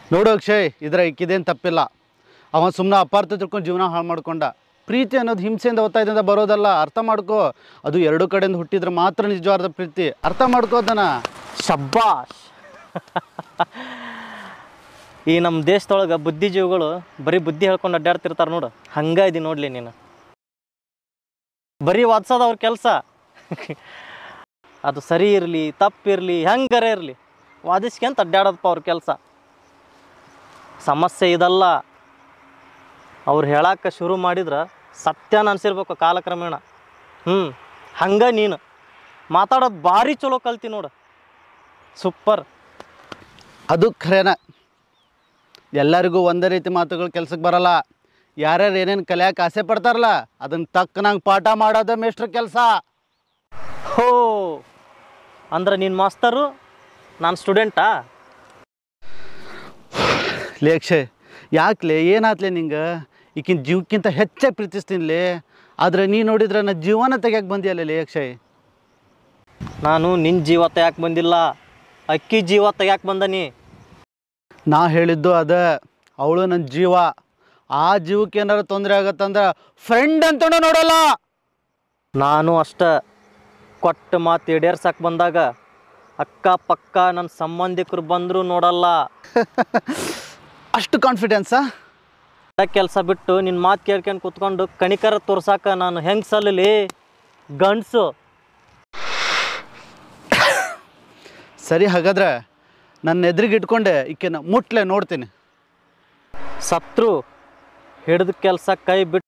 ನೋಡು ಅಕ್ಷಯ್ ಇದ್ರ ಇಕ್ಕಿದೇನು ತಪ್ಪಿಲ್ಲ ಅವ ಸುಮ್ಮನೆ ಅಪಾರ್ಥ ತಿಳ್ಕೊಂಡು ಜೀವನ ಹಾಳು ಮಾಡ್ಕೊಂಡ ಪ್ರೀತಿ ಅನ್ನೋದು ಹಿಂಸೆಯಿಂದ ಒತ್ತಾಯದಿಂದ ಬರೋದಲ್ಲ ಅರ್ಥ ಮಾಡ್ಕೋ ಅದು ಎರಡು ಕಡೆಯಿಂದ ಹುಟ್ಟಿದ್ರೆ ಮಾತ್ರ ನಿಜವಾದ ಪ್ರೀತಿ ಅರ್ಥ ಮಾಡ್ಕೋ ಅದನ್ನ ಶಬ್ಬಾಷ್ ಈ ನಮ್ಮ ದೇಶದೊಳಗೆ ಬುದ್ಧಿಜೀವಿಗಳು ಬರೀ ಬುದ್ಧಿ ಹೇಳ್ಕೊಂಡು ಅಡ್ಡಾಡ್ತಿರ್ತಾರೆ ನೋಡು ಹಂಗ ಇದಿ ನೋಡ್ಲಿ ನೀನು ಬರೀ ವಾದ್ಸೋದು ಅವ್ರ ಕೆಲಸ ಅದು ಸರಿ ಇರಲಿ ತಪ್ಪಿರಲಿ ಹೆಂಗರೇ ಇರಲಿ ವಾದಿಸ್ಕೊಂತ ಅಡ್ಡಾಡೋದಪ್ಪ ಅವ್ರ ಕೆಲಸ ಸಮಸ್ಯೆ ಇದಲ್ಲ ಅವ್ರು ಹೇಳಕ್ಕೆ ಶುರು ಮಾಡಿದ್ರೆ ಸತ್ಯನ ಅನ್ಸಿರ್ಬೇಕು ಕಾಲಕ್ರಮೇಣ ಹ್ಞೂ ಹಂಗ ನೀನು ಮಾತಾಡೋದು ಭಾರಿ ಚಲೋ ಕಲ್ತಿ ನೋಡು ಸೂಪರ್ ಅದು ಖರೇನ ಎಲ್ಲರಿಗೂ ಒಂದೇ ರೀತಿ ಮಾತುಗಳು ಕೆಲ್ಸಕ್ಕೆ ಬರಲ್ಲ ಯಾರ್ಯಾರು ಏನೇನು ಕಲಿಯಕ್ಕೆ ಆಸೆ ಪಡ್ತಾರಲ್ಲ ಅದನ್ನ ತಕ್ಕನಂಗೆ ಪಾಠ ಮಾಡೋದೇ ಮೇಷ್ಟ್ರ ಕೆಲಸ ಹೋ ಅಂದ್ರೆ ನೀನು ಮಾಸ್ತರು ನಾನು ಸ್ಟೂಡೆಂಟಾ ಲೇಕ್ಷೆ ಯಾಕ್ಲೆ ಏನಾತ್ಲೆ ನಿಂಗೆ ಈಕಿನ ಜೀವಕ್ಕಿಂತ ಹೆಚ್ಚಾಗಿ ಪ್ರೀತಿಸ್ತೀನಿಲೆ ಆದರೆ ನೀ ನೋಡಿದ್ರೆ ನನ್ನ ಜೀವನ ತೆಗಿಯಕ್ಕೆ ಬಂದಿಯಲ್ಲ ಲೇಕ್ಷಯ್ ನಾನು ನಿನ್ನ ಜೀವ ಯಾಕೆ ಬಂದಿಲ್ಲ ಅಕ್ಕಿ ಜೀವ ತೆಗ್ಯಾಕೆ ಬಂದನಿ ನಾ ಹೇಳಿದ್ದು ಅದ ಅವಳು ನನ್ನ ಜೀವ ಆ ಜೀವಕ್ಕೆ ಏನಾರು ತೊಂದರೆ ಆಗತ್ತಂದ್ರೆ ಫ್ರೆಂಡ್ ಅಂತನೂ ನೋಡಲ್ಲ ನಾನು ಅಷ್ಟ ಕೊಟ್ಟ ಮಾತು ಈಡೇರ್ಸಕ್ಕೆ ಬಂದಾಗ ಅಕ್ಕ ಪಕ್ಕ ನನ್ನ ಸಂಬಂಧಿಕರು ಬಂದರೂ ನೋಡಲ್ಲ ಅಷ್ಟು ಕಾನ್ಫಿಡೆನ್ಸಾ ಕೆಲಸ ಬಿಟ್ಟು ನಿನ್ನ ಮಾತು ಕೇಳ್ಕೊಂಡು ಕುತ್ಕೊಂಡು ಕಣಿಕರ ತೋರ್ಸಾಕ ನಾನು ಹೆಂಗೆ ಸಲ್ಲಲಿ ಗಂಡಸು ಸರಿ ಹಾಗಾದ್ರೆ ನನ್ನ ಎದುರಿಗೆ ಇಟ್ಕೊಂಡೆ ಈಕೆನ ಮುಟ್ಲೆ ನೋಡ್ತೀನಿ ಸತ್ರು ಹಿಡಿದ ಕೆಲಸ ಕೈ ಬಿಟ್ಟು